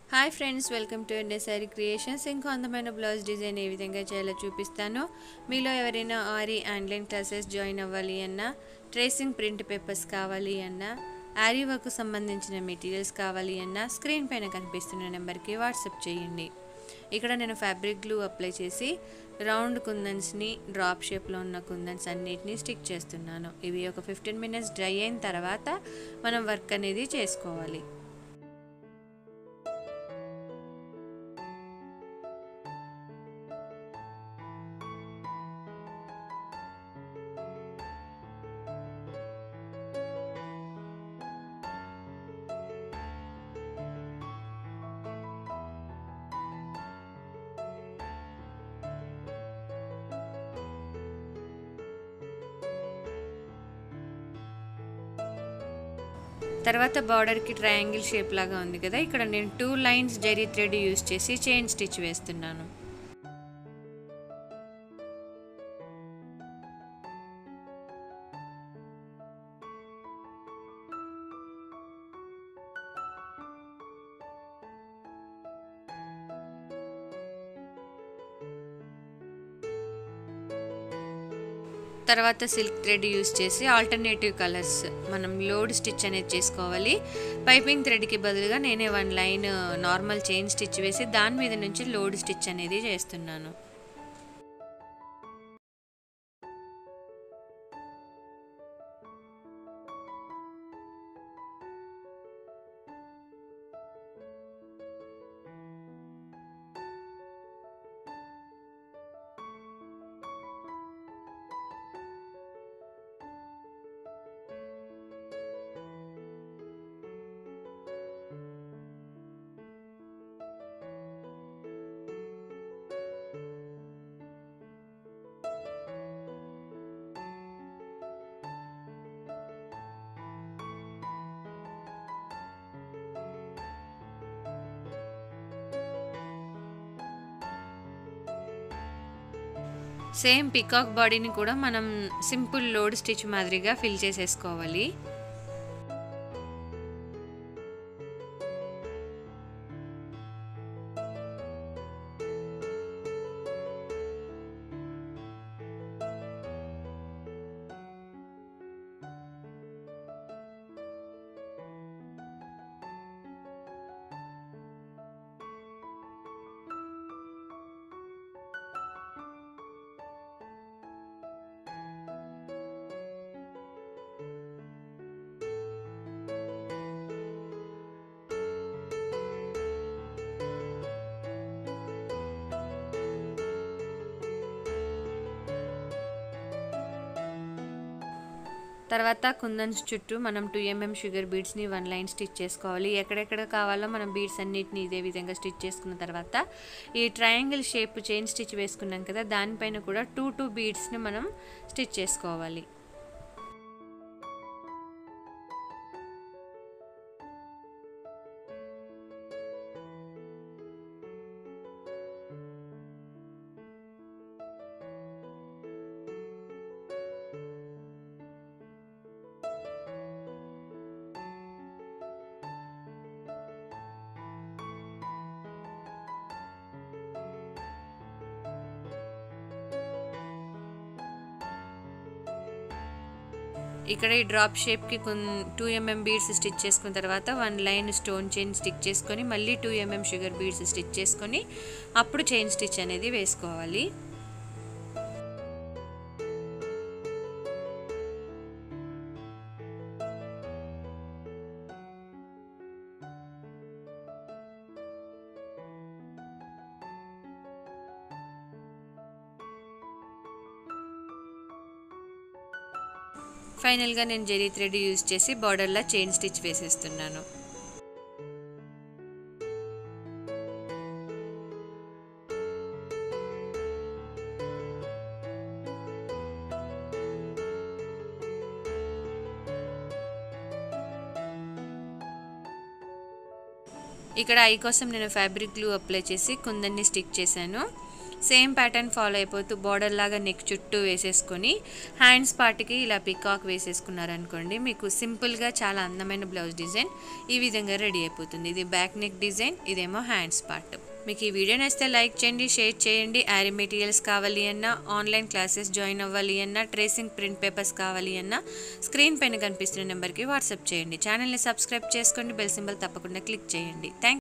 hi friends welcome to ఎండే sari creations ఇంకో అందమైన బ్లౌజ్ డిజైన్ ఏ విధంగా చేయాలో చూపిస్తాను మీలో ఎవరైనా ఆరి ఆన్లైన్ క్లాసెస్ జాయిన్ అవ్వాలి అన్నా ట్రేసింగ్ ప్రింట్ పేపర్స్ కావాలి అన్నా ఆరీ వర్క్ సంబంధించిన మెటీరియల్స్ కావాలి అన్నా స్క్రీన్ పైన కనిపిస్తున్న నెంబర్కి వాట్సాప్ చేయండి ఇక్కడ నేను ఫ్యాబ్రిక్ గ్లూ అప్లై చేసి రౌండ్ కుందన్స్ని డ్రాప్ షేప్లో ఉన్న కుందన్స్ అన్నిటిని స్టిక్ చేస్తున్నాను ఇవి ఒక ఫిఫ్టీన్ మినిట్స్ డ్రై అయిన తర్వాత మనం వర్క్ అనేది చేసుకోవాలి తర్వాత బార్డర్కి ట్రయాంగిల్ షేప్ లాగా ఉంది కదా ఇక్కడ నేను two lines zari thread use చేసి చైన్ స్టిచ్ వేస్తున్నాను తర్వాత సిల్క్ థ్రెడ్ యూస్ చేసి ఆల్టర్నేటివ్ కలర్స్ మనం లోడ్ స్టిచ్ అనేది చేసుకోవాలి పైపింగ్ థ్రెడ్కి బదులుగా నేనే one line normal chain stitch వేసి దాని మీద నుంచి లోడ్ స్టిచ్ అనేది చేస్తున్నాను సేమ్ పికాక్ బాడీని కూడా మనం సింపుల్ లోడ్ స్టిచ్ మాదిరిగా ఫిల్ చేసేసుకోవాలి తర్వాత కుందన్స్ చుట్టూ మనం టూ ఎంఎం షుగర్ బీడ్స్ని వన్ లైన్ స్టిచ్ చేసుకోవాలి ఎక్కడెక్కడ కావాలో మనం బీడ్స్ అన్నిటిని ఇదే విధంగా స్టిచ్ చేసుకున్న తర్వాత ఈ ట్రయాంగిల్ షేప్ చైన్ స్టిచ్ వేసుకున్నాం కదా దానిపైన కూడా టూ టూ బీడ్స్ని మనం స్టిచ్ చేసుకోవాలి ఇక్కడ ఈ డ్రాప్ షేప్కి కొన్ టూ ఎంఎం బీడ్స్ స్టిచ్ చేసుకున్న తర్వాత one line stone chain stick చేసుకొని మళ్ళీ two mm sugar beads stitch చేసుకొని అప్పుడు చైన్ స్టిచ్ అనేది వేసుకోవాలి ఫైనల్గా నేను జెరీ థ్రెడ్ యూజ్ చేసి బార్డర్లో చైన్ స్టిచ్ వేసేస్తున్నాను ఇక్కడ ఐ కోసం నేను ఫ్యాబ్రిక్ గ్లూ అప్లై చేసి కుందన్ని స్టిక్ చేశాను సేమ్ ప్యాటర్న్ ఫాలో అయిపోతూ బార్డర్ లాగా నెక్ చుట్టూ వేసేసుకొని హ్యాండ్స్ పార్ట్కి ఇలా పికాక్ వేసేసుకున్నారనుకోండి మీకు సింపుల్గా చాలా అందమైన బ్లౌజ్ డిజైన్ ఈ విధంగా రెడీ అయిపోతుంది ఇది బ్యాక్ నెక్ డిజైన్ ఇదేమో హ్యాండ్స్ పార్ట్ మీకు ఈ వీడియో నచ్చితే లైక్ చేయండి షేర్ చేయండి యారీ మెటీరియల్స్ కావాలి అన్నా ఆన్లైన్ క్లాసెస్ జాయిన్ అవ్వాలి అన్నా ట్రేసింగ్ ప్రింట్ పేపర్స్ కావాలి అన్నా స్క్రీన్ పైన కనిపిస్తున్న నెంబర్కి వాట్సాప్ చేయండి ఛానల్ని సబ్స్క్రైబ్ చేసుకోండి బెల్ సింబల్ తప్పకుండా క్లిక్ చేయండి థ్యాంక్